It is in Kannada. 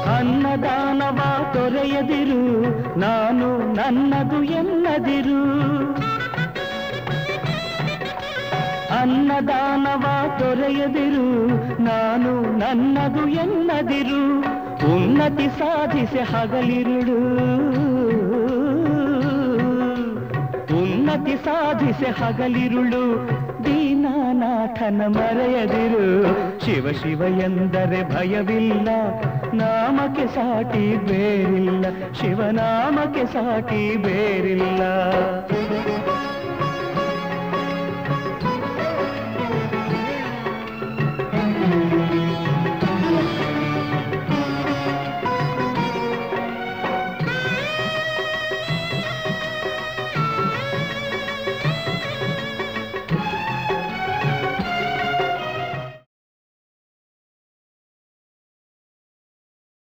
ಅನ್ನದಾನವ ತೊರೆಯದಿರು ನಾನು ನನ್ನದು ಎನ್ನದಿರು ಅನ್ನದಾನವ ತೊರೆಯದಿರು ನಾನು ನನ್ನದು ಎನ್ನದಿರು ಉನ್ನತಿ ಸಾಧಿಸಿ ಹಗಲಿರುಳು ಉನ್ನತಿ ಸಾಧಿಸಿ ಹಗಲಿರುಳು ದೀನಾನಾಥನ ಮರೆಯದಿರು ಶಿವ ಶಿವ ಎಂದರೆ ಭಯವಿಲ್ಲ ನಾಮಕ್ಕೆ ಸಾಟಿ ಬೇರಿಲ್ಲ ಶಿವನಾಮಕ್ಕೆ ಸಾಟಿ ಬೇರಿಲ್ಲ